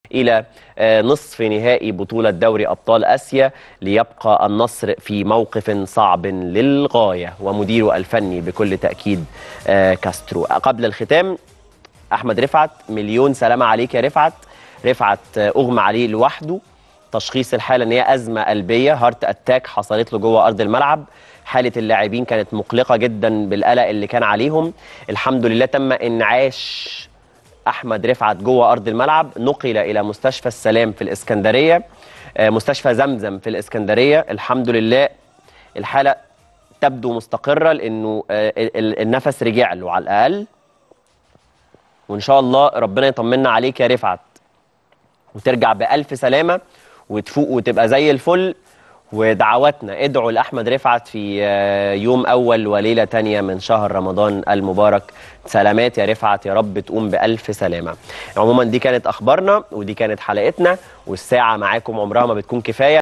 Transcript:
الى آه، نصف نهائي بطوله دوري ابطال اسيا ليبقى النصر في موقف صعب للغايه ومديره الفني بكل تاكيد آه، كاسترو قبل الختام احمد رفعت مليون سلامه عليك يا رفعت رفعت آه، اغمى عليه لوحده تشخيص الحاله ان هي ازمه قلبيه هارت اتاك حصلت له جوه ارض الملعب حاله اللاعبين كانت مقلقه جدا بالقلق اللي كان عليهم الحمد لله تم انعاش احمد رفعت جوه ارض الملعب نقل الى مستشفى السلام في الاسكندريه آه، مستشفى زمزم في الاسكندريه الحمد لله الحاله تبدو مستقره لانه آه، ال- ال- النفس رجع له على الاقل وان شاء الله ربنا يطمنا عليك يا رفعت وترجع بألف سلامة وتفوق وتبقى زي الفل ودعواتنا ادعوا لأحمد رفعت في آه، يوم أول وليلة تانية من شهر رمضان المبارك سلامات يا رفعت يا رب تقوم بألف سلامة عموما دي كانت أخبارنا ودي كانت حلقتنا والساعة معاكم عمرها ما بتكون كفاية